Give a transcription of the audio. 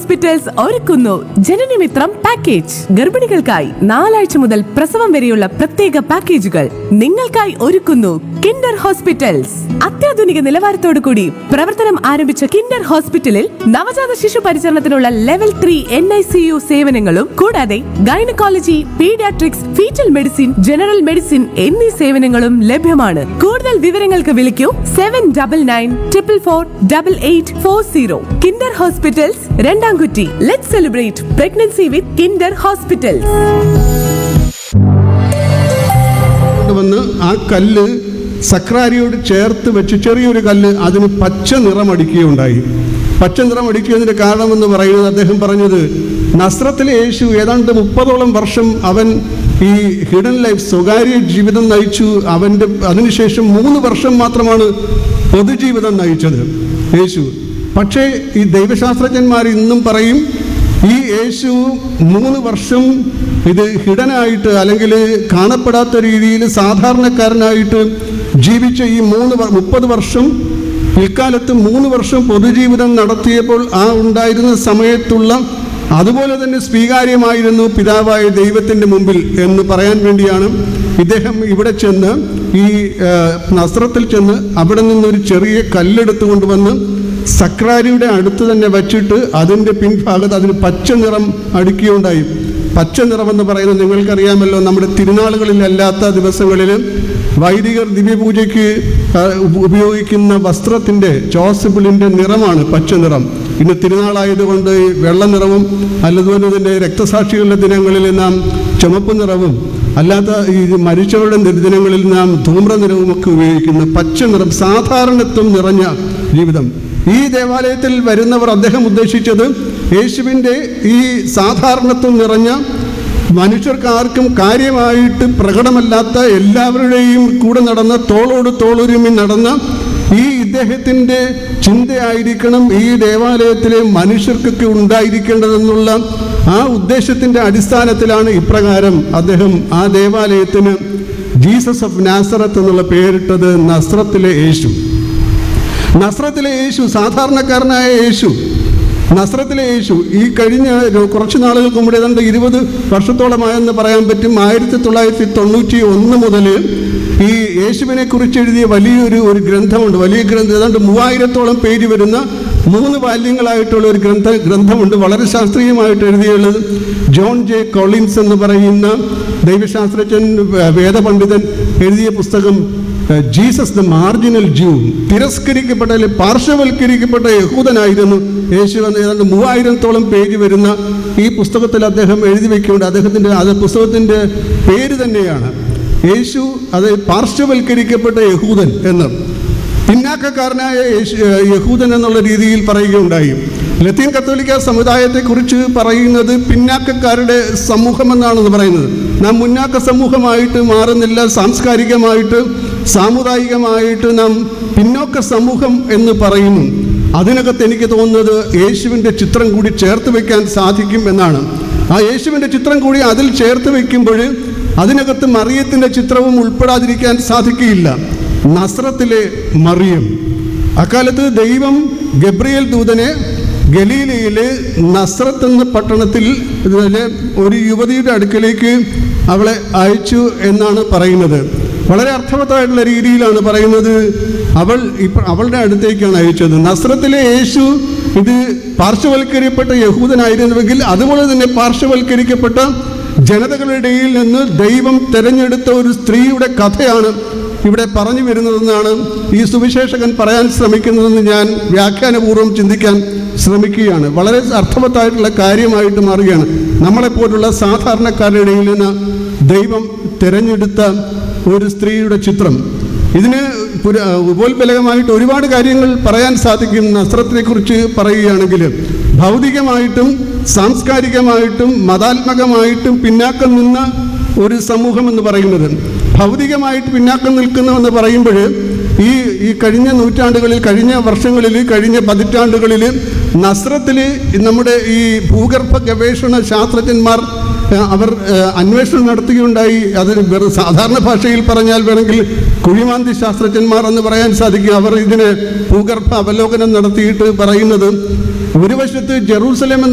hospitals ഒരുക്കുന്നു ജനനമിത്രം package ഗർഭിണികൾക്കായി നാലാഴ്ച മുതൽ പ്രസവം വരെയുള്ള പ്രത്യേക പാക്കേജുകൾ നിങ്ങൾക്കായി ഒരുക്കുന്നു കിൻഡർ ഹോസ്പിറ്റൽസ് അത്യാധുനിക നിലവാരത്തോടു കൂടി പ്രവർത്തനം ആരംഭിച്ച കിൻഡർ ഹോസ്പിറ്റലിൽ നവജാത ശിശു പരിചരണത്തിനുള്ള level three N I C U സേവനങ്ങളും കൂടാതെ gynaecology paediatrics foetal medicine general medicine എന്നീ സേവനങ്ങളും ലഭ്യമാണ് കൂടുതൽ വിവരങ്ങൾക്ക് വിളിക്കൂ seven double nine triple four double eight four zero Kinder hospitals Randamkutti let celebrate pregnancy with Kinder hospitals വന്ന് ആ കല്ല് സക്രാരിയോട് ചേർത്ത് വെച്ച് ചെറിയൊരു കല്ല് അതിന് പച്ച നിറമടിക്കുകയുണ്ടായി പച്ച നിറമടിക്കുന്നതിൻ്റെ കാരണമെന്ന് പറയുന്നത് അദ്ദേഹം പറഞ്ഞത് നസ്രത്തിലെ യേശു ഏതാണ്ട് മുപ്പതോളം വർഷം അവൻ ഈ ഹിഡൻ ലൈഫ് സ്വകാര്യ ജീവിതം നയിച്ചു അവൻ്റെ അതിനുശേഷം മൂന്ന് വർഷം മാത്രമാണ് പൊതുജീവിതം നയിച്ചത് യേശു പക്ഷേ ഈ ദൈവശാസ്ത്രജ്ഞന്മാർ ഇന്നും പറയും ഈ യേശു മൂന്ന് വർഷം ഇത് ഹിഡനായിട്ട് അല്ലെങ്കിൽ കാണപ്പെടാത്ത രീതിയിൽ സാധാരണക്കാരനായിട്ട് ജീവിച്ച ഈ മൂന്ന് വ- മുപ്പത് വർഷം പിൽക്കാലത്ത് മൂന്ന് വർഷം പൊതുജീവിതം നടത്തിയപ്പോൾ ആ ഉണ്ടായിരുന്ന സമയത്തുള്ള അതുപോലെ തന്നെ സ്വീകാര്യമായിരുന്നു പിതാവായ ദൈവത്തിൻ്റെ മുമ്പിൽ എന്ന് പറയാൻ വേണ്ടിയാണ് ഇദ്ദേഹം ഇവിടെ ചെന്ന് ഈ ആ, നസ്രത്തിൽ ചെന്ന് അവിടെ നിന്നൊരു ചെറിയ കല്ലെടുത്ത് കൊണ്ടുവന്ന് സക്രാരിയുടെ അടുത്ത് തന്നെ വച്ചിട്ട് അതിൻ്റെ പിൻഭാഗത്ത് അതിന് പച്ച നിറം അടിക്കുകയുണ്ടായി പച്ച നിറമെന്ന് പറയുന്നത് നിങ്ങൾക്കറിയാമല്ലോ നമ്മുടെ തിരുനാളുകളിലല്ലാത്ത ദിവസങ്ങളിൽ വൈദികർ ദിവ്യപൂജയ്ക്ക് ആ, ഉപ- ഉപയോഗിക്കുന്ന വസ്ത്രത്തിൻ്റെ ചോസബിളിൻ്റെ നിറമാണ് പച്ച നിറം ഇന്ന് തിരുനാളായതുകൊണ്ട് ഈ വെള്ള നിറവും അല്ലതുപോലെ തന്നെ രക്തസാക്ഷികളുടെ ദിനങ്ങളിൽ നാം ചുമപ്പ് നിറവും അല്ലാത്ത ഈ മരിച്ചവരുടെ ദിനങ്ങളിൽ നാം ധൂമ്ര നിറവും ഒക്കെ ഉപയോഗിക്കുന്ന പച്ച നിറം സാധാരണത്വം നിറഞ്ഞ ജീവിതം ഈ ദേവാലയത്തിൽ വരുന്നവർ അദ്ദേഹം ഉദ്ദേശിച്ചത് യേശുവിൻ്റെ ഈ സാധാരണത്വം നിറഞ്ഞ മനുഷ്യർക്ക് ആർക്കും കാര്യമായിട്ട് പ്രകടമല്ലാത്ത എല്ലാവരുടെയും കൂടെ നടന്ന തോളോട് തോളൊരുമി നടന്ന ഈ ഇദ്ദേഹത്തിൻ്റെ ചിന്തയായിരിക്കണം ഈ ദേവാലയത്തിലെ മനുഷ്യർക്കൊക്കെ ഉണ്ടായിരിക്കേണ്ടതെന്നുള്ള ആ ഉദ്ദേശത്തിൻ്റെ അടിസ്ഥാനത്തിലാണ് ഇപ്രകാരം അദ്ദേഹം ആ ദേവാലയത്തിന് ജീസസ് ഓഫ് നാസറത്ത് എന്നുള്ള പേരിട്ടത് നസ്രത്തിലെ യേശു നസ്രത്തിലെ യേശു സാധാരണക്കാരനായ യേശു നസ്രത്തിലെ യേശു ഈ കഴിഞ്ഞ ഒരു കുറച്ച് നാളുകൾക്ക് മുമ്പ് ഏതാണ്ട് ഇരുപത് വർഷത്തോളമായെന്ന് പറയാൻ പറ്റും ആയിരത്തി തൊള്ളായിരത്തി തൊണ്ണൂറ്റി ഒന്ന് മുതൽ ഈ യേശുവിനെ കുറിച്ച് എഴുതിയ വലിയൊരു ഒരു ഗ്രന്ഥമുണ്ട് വലിയ ഗ്രന്ഥം ഏതാണ്ട് മൂവായിരത്തോളം പേര് വരുന്ന മൂന്ന് ബാല്യങ്ങളായിട്ടുള്ള ഒരു ഗ്രന്ഥ ഗ്രന്ഥമുണ്ട് വളരെ ശാസ്ത്രീയമായിട്ട് എഴുതിയുള്ളത് ജോൺ ജെ കൊളിൻസ് എന്ന് പറയുന്ന ദൈവശാസ്ത്രജ്ഞൻ വേ- വേദപണ്ഡിതൻ എഴുതിയ പുസ്തകം ജീസസ് ദ മാർജിനൽ ജൂ തിരസ്കരിക്കപ്പെട്ട അല്ലെങ്കിൽ പാർശ്വവൽക്കരിക്കപ്പെട്ട യഹൂദനായിരുന്നു യേശു എന്ന ഏതാണ്ട് മൂവായിരത്തോളം പേജ് വരുന്ന ഈ പുസ്തകത്തിൽ അദ്ദേഹം എഴുതി വെക്കുന്നുണ്ട് അദ്ദേഹത്തിൻ്റെ അത് പുസ്തകത്തിൻ്റെ പേര് തന്നെയാണ് യേശു അത് പാർശ്വവൽക്കരിക്കപ്പെട്ട യഹൂദൻ എന്ന് പിന്നാക്കക്കാരനായ യേശു യഹൂദൻ എന്നുള്ള രീതിയിൽ പറയുകയുണ്ടായി ലത്തീൻ കത്തോലിക്ക സമുദായത്തെക്കുറിച്ച് പറയുന്നത് പിന്നാക്കക്കാരുടെ സമൂഹമെന്നാണെന്ന് പറയുന്നത് നാം മുന്നാക്ക സമൂഹമായിട്ട് മാറുന്നില്ല സാംസ്കാരികമായിട്ട് സാമുദായികമായിട്ട് നാം പിന്നോക്ക സമൂഹം എന്ന് പറയുന്നു അതിനകത്ത് എനിക്ക് തോന്നുന്നത് യേശുവിൻ്റെ ചിത്രം കൂടി ചേർത്ത് വെക്കാൻ സാധിക്കും എന്നാണ് ആ യേശുവിൻ്റെ ചിത്രം കൂടി അതിൽ ചേർത്ത് വെക്കുമ്പോൾ അതിനകത്ത് മറിയത്തിൻ്റെ ചിത്രവും ഉൾപ്പെടാതിരിക്കാൻ സാധിക്കുകയില്ല നസ്രത്തിലെ മറിയം അക്കാലത്ത് ദൈവം ഗബ്രിയേൽ ദൂതനെ ഗലീലയിലെ നസ്രത്ത് എന്ന പട്ടണത്തിൽ ഇതിലെ ഒരു യുവതിയുടെ അടുക്കലേക്ക് അവളെ അയച്ചു എന്നാണ് പറയുന്നത് വളരെ അർത്ഥവത്തായിട്ടുള്ള രീതിയിലാണ് പറയുന്നത് അവൾ ഇപ്പ അവളുടെ അടുത്തേക്കാണ് അയച്ചത് നസ്രത്തിലെ യേശു ഇത് പാർശ്വവൽക്കരിക്കപ്പെട്ട യഹൂദനായിരുന്നുവെങ്കിൽ അതുപോലെ തന്നെ പാർശ്വവൽക്കരിക്കപ്പെട്ട ജനതകളുടെ ഇടയിൽ നിന്ന് ദൈവം തിരഞ്ഞെടുത്ത ഒരു സ്ത്രീയുടെ കഥയാണ് ഇവിടെ പറഞ്ഞു വരുന്നതെന്നാണ് ഈ സുവിശേഷകൻ പറയാൻ ശ്രമിക്കുന്നതെന്ന് ഞാൻ വ്യാഖ്യാനപൂർവ്വം ചിന്തിക്കാൻ ശ്രമിക്കുകയാണ് വളരെ അർത്ഥവത്തായിട്ടുള്ള കാര്യമായിട്ട് മാറുകയാണ് നമ്മളെപ്പോലുള്ള സാധാരണക്കാരുടെ ഇടയിൽ നിന്ന് ദൈവം തിരഞ്ഞെടുത്ത ഒരു സ്ത്രീയുടെ ചിത്രം ഇതിന് പുര ഉപോത്ബലകമായിട്ട് ഒരുപാട് കാര്യങ്ങൾ പറയാൻ സാധിക്കും നസ്രത്തിനെക്കുറിച്ച് പറയുകയാണെങ്കിൽ ഭൗതികമായിട്ടും സാംസ്കാരികമായിട്ടും മതാത്മകമായിട്ടും പിന്നാക്കം നിന്ന ഒരു സമൂഹം എന്ന് പറയുന്നത് ഭൗതികമായിട്ട് പിന്നാക്കം നിൽക്കുന്നു എന്ന് പറയുമ്പോൾ ഈ ഈ കഴിഞ്ഞ നൂറ്റാണ്ടുകളിൽ കഴിഞ്ഞ വർഷങ്ങളിൽ കഴിഞ്ഞ പതിറ്റാണ്ടുകളിൽ നസ്രത്തിൽ നമ്മുടെ ഈ ഭൂഗർഭ ഗവേഷണ ശാസ്ത്രജ്ഞന്മാർ ആ, അവർ ആ, അന്വേഷണം നടത്തുകയുണ്ടായി അത് വെറും സാധാരണ ഭാഷയിൽ പറഞ്ഞാൽ വേണമെങ്കിൽ കുഴിമാന്തി ശാസ്ത്രജ്ഞന്മാർ എന്ന് പറയാൻ സാധിക്കും അവർ ഇതിന് ഭൂഗർഭ അവലോകനം നടത്തിയിട്ട് പറയുന്നത് ഒരു വശത്ത് ജെറൂസലേം എന്ന